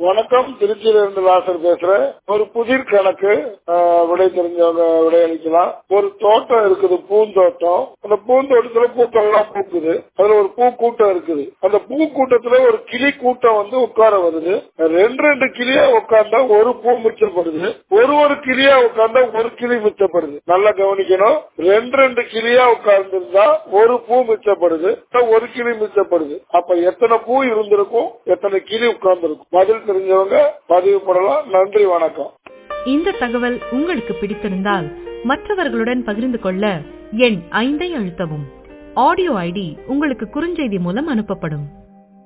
வணக்கம் திருச்சியில இருந்து லாசர் பேசுறேன் ஒரு புதிர் கணக்கு ஆஹ், விடை தெரிஞ்சவங்க விடையளிக்கலாம் ஒரு தோட்டம் இருக்குது பூந்தோட்டம் அந்த பூந்தோட்டத்துல பூக்கள்லாம் பூக்குது அதுல ஒரு பூ கூட்டம் இருக்குது அந்த பூ கூட்டத்துல ஒரு கிளி கூட்டம் வந்து உட்கார வருது ரெண்டு ரெண்டு கிளியா உட்கார்ந்தா ஒரு பூ மிச்சப்படுது ஒரு ஒரு கிளியா உட்கார்ந்தா ஒரு கிளி மிச்சப்படுது நல்லா கவனிக்கணும் ரெண்டு ரெண்டு கிளியா உட்கார்ந்துருந்தா ஒரு பூ மிச்சப்படுது ஒரு கிளி மிச்சப்படுது அப்ப எத்தனை பூ இருந்திருக்கும் எத்தனை கிளி உட்கார்ந்துருக்கும் பதில் தெரிஞ்சவங்க பதிவு பண்ணலாம் நன்றி வணக்கம் இந்த தகவல் உங்களுக்கு பிடித்திருந்தால் மற்றவர்களுடன் பகிர்ந்து கொள்ள எண் ஐந்தை அழுத்தவும் ஆடியோ ஐடி உங்களுக்கு குறுஞ்செய்தி மூலம் அனுப்பப்படும்